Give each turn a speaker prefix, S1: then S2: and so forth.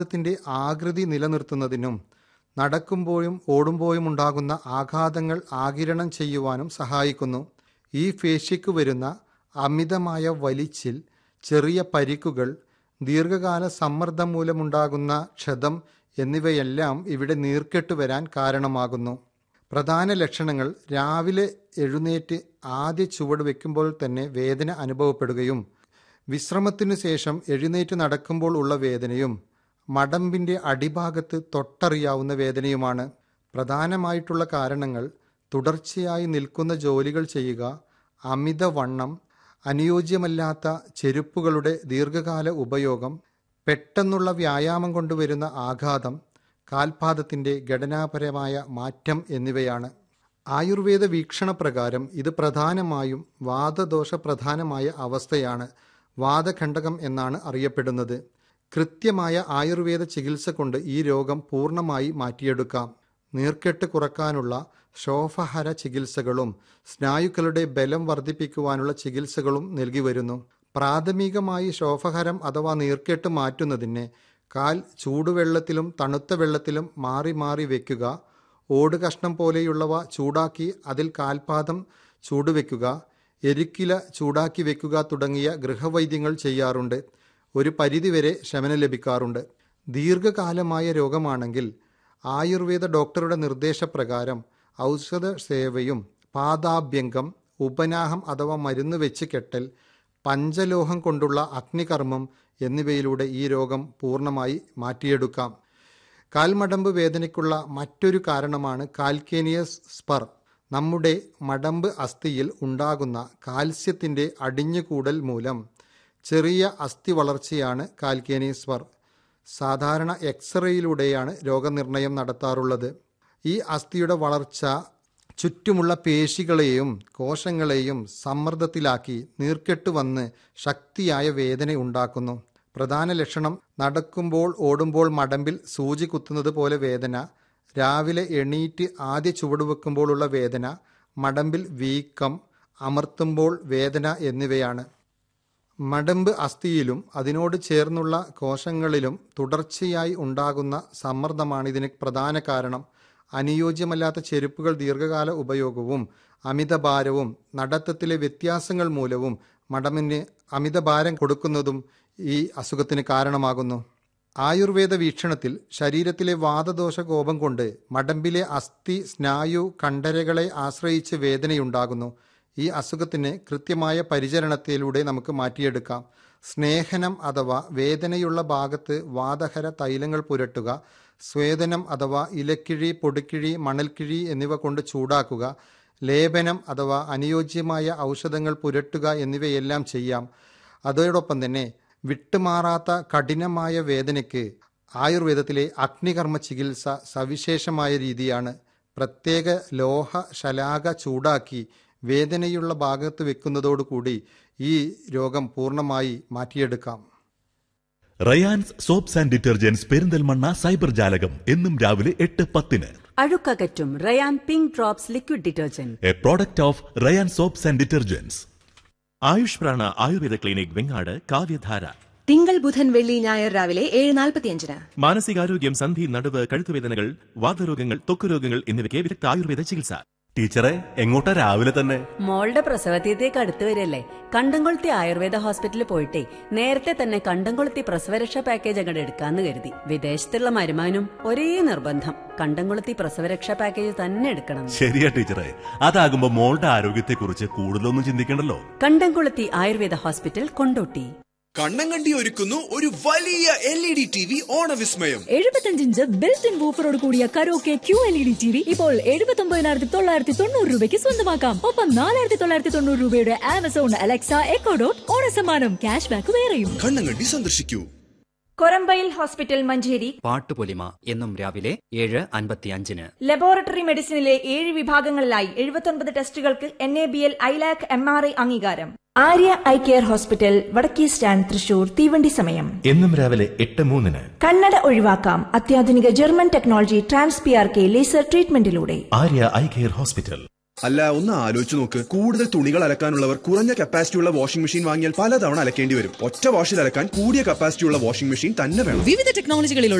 S1: ത്തിന്റെ ആകൃതി നിലനിർത്തുന്നതിനും നടക്കുമ്പോഴും ഓടുമ്പോഴും ഉണ്ടാകുന്ന ആഘാതങ്ങൾ ആകിരണം ചെയ്യുവാനും സഹായിക്കുന്നു ഈ പേശിക്ക് വരുന്ന അമിതമായ വലിച്ചിൽ ചെറിയ പരിക്കുകൾ ദീർഘകാല സമ്മർദ്ദം മൂലമുണ്ടാകുന്ന ക്ഷതം എന്നിവയെല്ലാം ഇവിടെ നീർക്കെട്ട് വരാൻ കാരണമാകുന്നു പ്രധാന ലക്ഷണങ്ങൾ രാവിലെ എഴുന്നേറ്റ് ആദ്യ ചുവട് വെക്കുമ്പോൾ തന്നെ വേദന അനുഭവപ്പെടുകയും വിശ്രമത്തിനു ശേഷം എഴുന്നേറ്റ് നടക്കുമ്പോൾ ഉള്ള വേദനയും മടമ്പിന്റെ അടിഭാഗത്ത് തൊട്ടറിയാവുന്ന വേദനയുമാണ് പ്രധാനമായിട്ടുള്ള കാരണങ്ങൾ തുടർച്ചയായി നിൽക്കുന്ന ജോലികൾ ചെയ്യുക അമിതവണ്ണം അനുയോജ്യമല്ലാത്ത ചെരുപ്പുകളുടെ ദീർഘകാല ഉപയോഗം പെട്ടെന്നുള്ള വ്യായാമം കൊണ്ടുവരുന്ന ആഘാതം കാൽപാദത്തിന്റെ ഘടനാപരമായ മാറ്റം എന്നിവയാണ് ആയുർവേദ വീക്ഷണപ്രകാരം ഇത് പ്രധാനമായും വാദദോഷ പ്രധാനമായ അവസ്ഥയാണ് വാദഖണ്ഡകം എന്നാണ് അറിയപ്പെടുന്നത് കൃത്യമായ ആയുർവേദ ചികിത്സ കൊണ്ട് ഈ രോഗം പൂർണ്ണമായി മാറ്റിയെടുക്കാം നീർക്കെട്ട് കുറക്കാനുള്ള ശോഫഹര ചികിത്സകളും സ്നായുക്കളുടെ ബലം വർദ്ധിപ്പിക്കുവാനുള്ള ചികിത്സകളും നൽകി വരുന്നു പ്രാഥമികമായി ശോഫഹരം അഥവാ നീർക്കെട്ട് മാറ്റുന്നതിന് കാൽ ചൂടുവെള്ളത്തിലും തണുത്ത വെള്ളത്തിലും മാറി മാറി വെക്കുക ഓട് കഷ്ണം പോലെയുള്ളവ ചൂടാക്കി അതിൽ കാൽപാദം ചൂടുവെക്കുക എരുക്കില ചൂടാക്കി വെക്കുക തുടങ്ങിയ ഗൃഹവൈദ്യങ്ങൾ ചെയ്യാറുണ്ട് ഒരു പരിധിവരെ ശമനം ലഭിക്കാറുണ്ട് ദീർഘകാലമായ രോഗമാണെങ്കിൽ ആയുർവേദ ഡോക്ടറുടെ നിർദ്ദേശപ്രകാരം ഔഷധ സേവയും പാദാഭ്യംഗം ഉപനാഹം അഥവാ മരുന്ന് വെച്ച് കെട്ടൽ പഞ്ചലോഹം കൊണ്ടുള്ള അഗ്നികർമ്മം എന്നിവയിലൂടെ ഈ രോഗം പൂർണ്ണമായി മാറ്റിയെടുക്കാം കാൽമടമ്പ് വേദനയ്ക്കുള്ള മറ്റൊരു കാരണമാണ് കാൽക്കേനിയസ് സ്പർ നമ്മുടെ മടമ്പ് അസ്ഥിയിൽ ഉണ്ടാകുന്ന കാൽസ്യത്തിന്റെ അടിഞ്ഞുകൂടൽ മൂലം ചെറിയ അസ്ഥി വളർച്ചയാണ് കാൽക്കേനിയസ് സ്പർ സാധാരണ എക്സ്റേയിലൂടെയാണ് രോഗനിർണയം നടത്താറുള്ളത് ഈ അസ്ഥിയുടെ വളർച്ച ചുറ്റുമുള്ള പേശികളെയും കോശങ്ങളെയും സമ്മർദ്ദത്തിലാക്കി നീർക്കെട്ട് വന്ന് ശക്തിയായ വേദന ഉണ്ടാക്കുന്നു പ്രധാന ലക്ഷണം നടക്കുമ്പോൾ ഓടുമ്പോൾ മടമ്പിൽ സൂചി കുത്തുന്നത് പോലെ വേദന രാവിലെ എണീറ്റ് ആദ്യ ചുവടുവെക്കുമ്പോഴുള്ള വേദന മടമ്പിൽ വീക്കം അമർത്തുമ്പോൾ വേദന എന്നിവയാണ് മടമ്പ് അസ്ഥിയിലും അതിനോട് ചേർന്നുള്ള കോശങ്ങളിലും തുടർച്ചയായി ഉണ്ടാകുന്ന സമ്മർദ്ദമാണ് ഇതിന് പ്രധാന കാരണം അനുയോജ്യമല്ലാത്ത ചെരുപ്പുകൾ ദീർഘകാല ഉപയോഗവും അമിതഭാരവും നടത്തത്തിലെ വ്യത്യാസങ്ങൾ മൂലവും മടമിന് അമിതഭാരം കൊടുക്കുന്നതും ഈ അസുഖത്തിന് കാരണമാകുന്നു ആയുർവേദ വീക്ഷണത്തിൽ ശരീരത്തിലെ വാദദോഷ കോപം കൊണ്ട് മടമ്പിലെ അസ്ഥി സ്നായു കണ്ടരകളെ ആശ്രയിച്ച് വേദനയുണ്ടാകുന്നു ഈ അസുഖത്തിന് കൃത്യമായ പരിചരണത്തിലൂടെ നമുക്ക് മാറ്റിയെടുക്കാം സ്നേഹനം അഥവാ വേദനയുള്ള ഭാഗത്ത് വാതഹര തൈലങ്ങൾ പുരട്ടുക സ്വേദനം അഥവാ ഇലക്കിഴി പൊടിക്കിഴി മണൽക്കിഴി എന്നിവ കൊണ്ട് ചൂടാക്കുക ലേപനം അഥവാ അനുയോജ്യമായ ഔഷധങ്ങൾ പുരട്ടുക എന്നിവയെല്ലാം ചെയ്യാം അതോടൊപ്പം തന്നെ വിട്ടുമാറാത്ത കഠിനമായ വേദനയ്ക്ക് ആയുർവേദത്തിലെ അഗ്നികർമ്മ ചികിത്സ സവിശേഷമായ രീതിയാണ് പ്രത്യേക ലോഹ ശലാക ചൂടാക്കി വേദനയുള്ള ഭാഗത്ത് വെക്കുന്നതോടുകൂടി ഈ രോഗം പൂർണ്ണമായി മാറ്റിയെടുക്കാം
S2: Ryan's soaps and detergents Perinthalmanna cyber ജാലകം എന്നും രാവിലെ എട്ട് പത്തിന്
S3: അഴുക്കകറ്റും Ryan pink drops liquid detergent
S2: a product of Ryan soaps and detergents
S4: Ayush Prana Ayurveda clinic Vengad കാവ്യധാര
S5: തിങ്കൾ ബുധൻ വെള്ളി ഞായർ രാവിലെ ഏഴ് നാൽപ്പത്തിയഞ്ചിന്
S4: മാനസികാരോഗ്യം സന്ധി നടുവ് കഴുത്തുവേദനകൾ വാതരോഗങ്ങൾ ത്വക്കുരോഗങ്ങൾ എന്നിവയ്ക്ക് വിദഗ്ധ ആയുർവേദ ചികിത്സ
S6: ടീച്ചറെ എങ്ങോട്ടാ രാവിലെ തന്നെ
S3: മോളുടെ പ്രസവതീയത്തേക്ക് അടുത്ത് വരല്ലേ കണ്ടംകൊളുത്തി ആയുർവേദ ഹോസ്പിറ്റലിൽ പോയിട്ടേ നേരത്തെ തന്നെ കണ്ടംകൊളുത്തി പ്രസവരക്ഷാ പാക്കേജ് അങ്ങോട്ട് എടുക്കാന്ന് കരുതി വിദേശത്തുള്ള മരുമാനും ഒരേ നിർബന്ധം കണ്ടംകൊളുത്തി പ്രസവരക്ഷാ പാക്കേജ് തന്നെ എടുക്കണം
S6: ശരിയാ ടീച്ചറെ അതാകുമ്പോ മോളുടെ ആരോഗ്യത്തെക്കുറിച്ച് കൂടുതലൊന്നും ചിന്തിക്കണ്ടല്ലോ
S3: കണ്ടംകൊളുത്തി ആയുർവേദ ഹോസ്പിറ്റൽ കൊണ്ടോട്ടി
S7: കണ്ണങ്കണ്ടി ഒരുക്കുന്നു ഒരു വലിയ L E D T V ഓണവിസ്മയം
S8: എഴുപത്തഞ്ചിഞ്ച് ബിൽറ്റ് ഇൻ വൂഫറോട് കൂടിയ karaoke Q L E D T V ഇപ്പോൾ എഴുപത്തി ഒമ്പതിനായിരത്തി തൊള്ളായിരത്തി തൊണ്ണൂറ് രൂപയ്ക്ക് സ്വന്തമാക്കാം ഒപ്പം നാലായിരത്തി തൊള്ളായിരത്തി തൊണ്ണൂറ് രൂപയുടെ ആമസോൺ അലക്സ എക്കോ ഡോട്ട് ഓണസമ്മാനം ക്യാഷ് ബാക്ക് വേറെയും
S7: കണ്ണങ്കണ്ടി സന്ദർശിക്കൂ
S9: കൊരമ്പയിൽ ഹോസ്പിറ്റൽ മഞ്ചേരി
S10: പാട്ടുപൊലിമ എന്നും രാവിലെ ഏഴ് അൻപത്തിയഞ്ചിന്
S9: ലബോറട്ടറി മെഡിസിനിലെ ഏഴ് വിഭാഗങ്ങളിലായി എഴുപത്തൊൻപത് ടെസ്റ്റുകൾക്ക് N A B L ILAC M R I അംഗീകാരം ആര്യ ഐ കെയർ ഹോസ്പിറ്റൽ വടക്കേ സ്റ്റാൻഡ് തൃശൂർ തീവണ്ടി സമയം
S4: എന്നും രാവിലെ എട്ട് മൂന്നിന്
S9: കണ്ണട ഒഴിവാക്കാം അത്യാധുനിക German technology TransPRK laser ട്രീറ്റ്മെന്റിലൂടെ
S4: ആര്യ ഐ കെയർ ഹോസ്പിറ്റൽ
S7: അല്ല ഒന്ന് ആലോചിച്ച് നോക്ക് കൂടുതൽ തുണികൾ അലക്കാനുള്ളവർ കുറഞ്ഞ കപ്പാസിറ്റിയുള്ള വാഷിംഗ് മെഷീൻ വാങ്ങിയാൽ പലതവണ അലക്കേണ്ടി വരും ഒറ്റ വാഷിൽ അലക്കാൻ കൂടിയ കപ്പാസിറ്റിയുള്ള വാഷിംഗ് മെഷീൻ തന്നെ വേണം
S11: വിവിധ ടെക്നോളജികളിലുള്ള